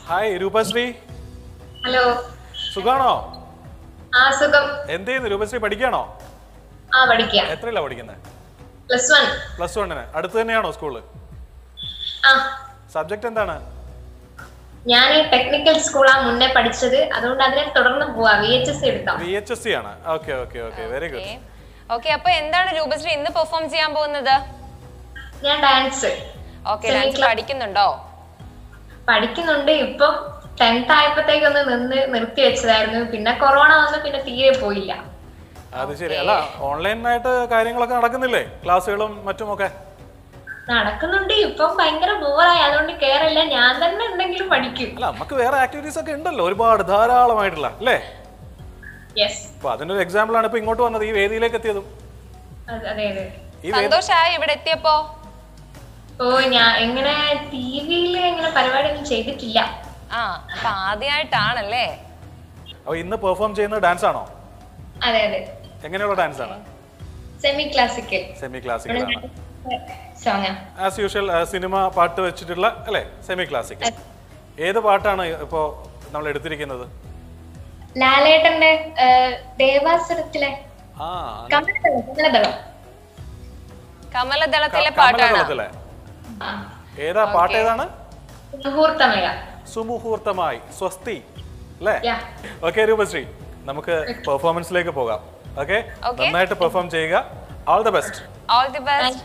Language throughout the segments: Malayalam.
ഹായ് രൂപശ്രീ ഹലോ സുഖാണോ ആ സുഖം എന്ത് ചെയ്യുന്നു രൂപശ്രീ പഠിക്കാണോ ആ പഠിക്കുക എത്രയില്ല പഠിക്കുന്നത് പ്ലസ് വൺ പ്ലസ് വണ്ണിന് അടുത്ത് തന്നെയാണോ സ്കൂള് ആ സബ്ജക്ട് എന്താണ് ഞാൻ ടെക്നിക്കൽ സ്കൂളാ മുന്നേ പഠിച്ചത് അതുകൊണ്ട് അതിനെ തുടർന്ന് പോവാ വി എച്ച് എസ് എടുത്തോ വി എച്ച് എസ് സി ആണ് okay okay okay very good okay അപ്പൊ എന്താണ് രൂപശ്രീ ഇന്ന് പെർഫോം ചെയ്യാൻ പോകുന്നത് ഞാൻ dance okay Semi dance class. പഠിക്കുന്നുണ്ടോ പഠിക്കുന്നുണ്ട് ഇപ്പം ടെൻത്ത് ആയപ്പോഴത്തേക്ക് ഒന്ന് നിന്ന് നിർത്തി വെച്ചതായിരുന്നു പിന്നെ കൊറോണ വന്ന് പിന്നെ തീരെ പോയില്ല അത് ശരി അല്ല ഓൺലൈനായിട്ട് കാര്യങ്ങളൊക്കെ നടക്കുന്നില്ലേ ക്ലാസ്സുകളും മറ്റുമൊക്കെ നടക്കുന്നുണ്ട് ഇപ്പം ഭയങ്കര ബോറായി അതുകൊണ്ട് കേറില്ല ഞാൻ തന്നെ എന്തെങ്കിലും പഠിക്കും അല്ല നമുക്ക് വേറെ ആക്ടിവിറ്റീസ് ഒക്കെ ഉണ്ടല്ലോ ഒരുപാട് ധാരാളമായിട്ടുള്ള അല്ലേ യെസ് അപ്പൊ അതിനൊരു എക്സാമ്പിൾ ആണ് ഇപ്പൊ ഇങ്ങോട്ട് വന്നത് ഈ വേദിയിലേക്ക് എത്തിയതും അതെ അതെ ഈ വേദി സന്തോഷായി ഇവിടെ എത്തിയപ്പോ ഓ ഞാൻ എങ്ങനെ ടി വിയിൽ എങ്ങനെ പരിപാടിയൊന്നും ചെയ്തിട്ടില്ല ആ അപ്പൊ ആദ്യമായിട്ടാണല്ലേ അപ്പൊ ഇന്ന് പെർഫോം ചെയ്യുന്നത് ഡാൻസ് ആണോ അതെ അതെ എങ്ങനെയുള്ള ഡാൻസ് ആണ് സെമി ക്ലാസിക്കൽ സെമി ക്ലാസിക്കൽ ആണ് സോങ്ങാ ആസ് യൂഷ്വൽ സിനിമ പാട്ട് വെച്ചിട്ടുള്ള അല്ലേ സെമി ക്ലാസിക്കൽ ഏത് പാട്ടാണ് ഇപ്പോ നമ്മൾ എടുത്തിരിക്കുന്നത് ലാലേട്ടന്റെ ആ, ദേവാസുരത്തിലെ ആ കമലദളം കമലദളം കമലദളത്തിലെ പാട്ടാണ് കമലതലത്തിലെ ആ, ഏതാ പാട്ട് ഏതാണ് മുഹൂർത്തമയ സുമുഹൂർത്തമായി സ്വസ്തി അല്ലേ Yeah. ഓക്കെ രൂപശ്രീ നമുക്ക് പെർഫോമൻസിലേക്ക് പോകാം ഓക്കെ Okay. നന്നായിട്ട് പെർഫോം ചെയ്യുക all the best all the best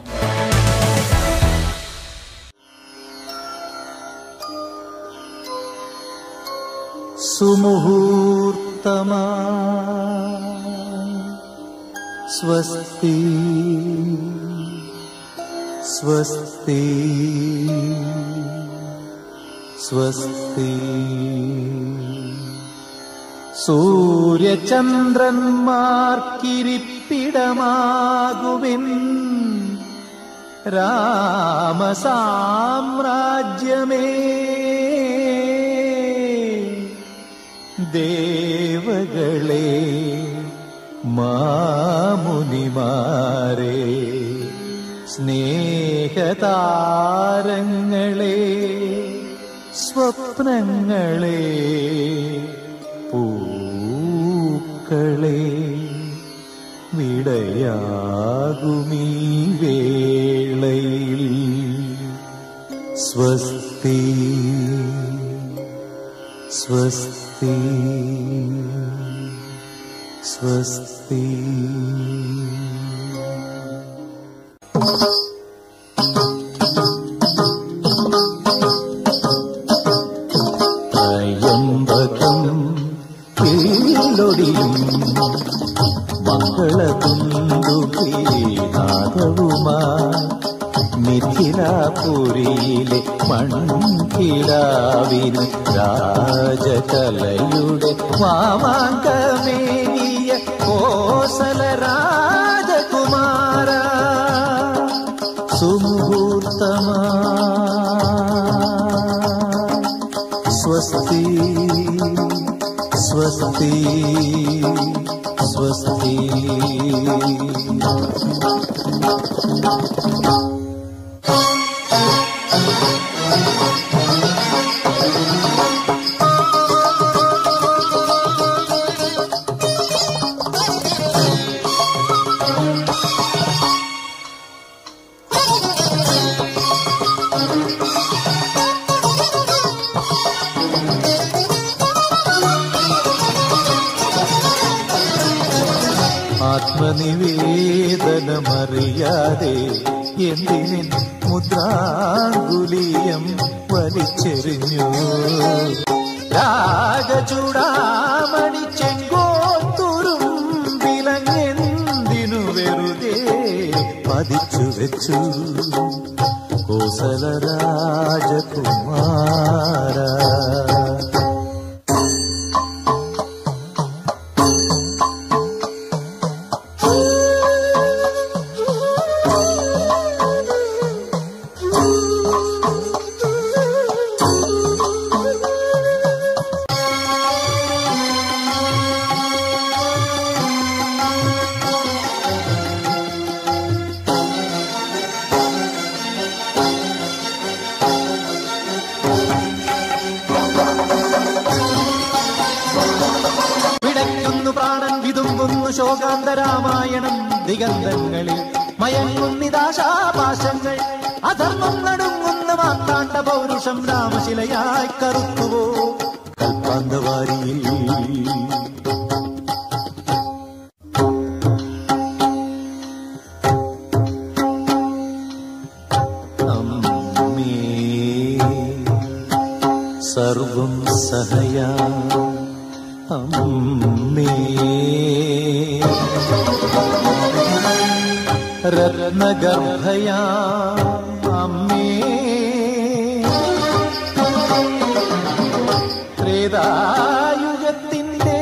സുമുഹൂർത്തമാ സ്വസ്തി സ്വസ്തി സ്വസ്തി സൂര്യചന്ദ്രന്മാർക്കിരിപ്പിടമാകുവിൻ രാമസാമ്രാജ്യമേ ദേവകളെ മാമുനിമാരെ സ്നേഹതാരങ്ങളെ സ്വപ്നങ്ങളെ പൂക്കളെ വിടയാകുമീ വേളയിൽ സ്വസ്തി സ്വസ്തി സ്വസ്തി ത്രയംബകം കീഴൊടിയും മംഗളതുന്തുഭീനാദവുമായി മിഥിലാപുരിയിലെ മൺകിടാവിന് രാജകലയുടെ മാമാങ്കമേനിയ കോസല രാജകുമാര സുമുഹൂർത്തമാ സ്വസ്തി സ്വസ്തി സ്വസ്തി ആത്മനിവേദനമറിയാതെ എന്തിനിൻ മുദ്രാങ്കുലീയം വലിച്ചെറിഞ്ഞു രാഗചൂടാമണി ചെങ്കോത്തുരും വിലങ്ങെന്തിനു വെറുതെ പതിച്ചു വെച്ചു കോസല രാജകുമാര ശോകാന്തരാമായണം ദിഗന്ധങ്ങളിൽ മയങ്ങുന്നിതാശാപാശങ്ങൾ അധർമ്മം നടുങ്ങുന്ന മാത്താണ്ട പൗരുഷം രാമശിലയായി കറുത്തുവോ കൽപ്പാന്തവാരിയിൽ അമ്മേ സർവം സഹയാ അമ്മേ രത്നഗർഭയാ അമ്മേ ത്രേതായുഗത്തിന്റെ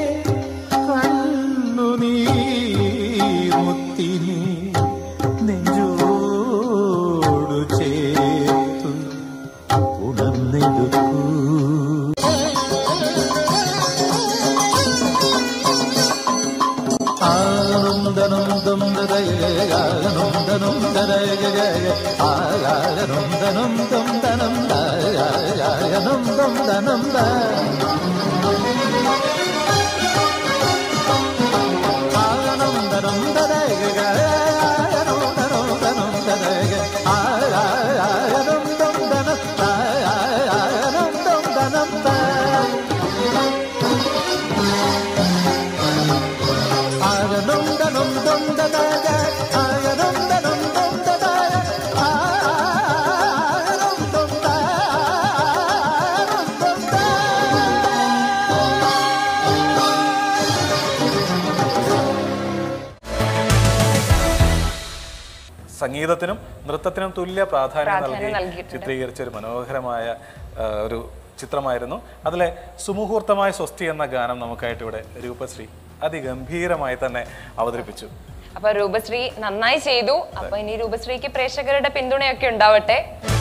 കണ്ണുനീർമുത്തിനെ നെഞ്ചോടു ചേർത്തു ഉണർന്നെടുക്കൂ ആനന്ദനന്ദം ദദയനന്ദനം ദദയഗയ ആനന്ദനം ദം ദനം ദയനന്ദം ദനം ദ ആനന്ദനം ദദയഗയ ആനന്ദനം ദനം ദദയഗ ആനന്ദം ദനം ആനന്ദം ദനം ദ ആനന്ദനം ദം ദദായ ആനന്ദനം ദം ദദായ ആനന്ദം ദാനന്ദം ദാ സംഗീതത്തിനും നൃത്തത്തിനും തുല്യ പ്രാധാന്യം പ്രാധാന്യം നൽകി നൽകിയിട്ടുണ്ട്. ചിത്രീകരിച്ച ഒരു മനോഹരമായ ആ, ഒരു ചിത്രമായിരുന്നു അതിലെ സുമുഹൂർത്തമായ സ്വസ്തി എന്ന ഗാനം നമുക്കായിട്ട് ഇവിടെ രൂപശ്രീ അതിഗംഭീരമായി തന്നെ അവതരിപ്പിച്ചു അപ്പൊ രൂപശ്രീ നന്നായി ചെയ്തു അപ്പൊ ഇനി രൂപശ്രീക്ക് പ്രേക്ഷകരുടെ പിന്തുണയൊക്കെ ഉണ്ടാവട്ടെ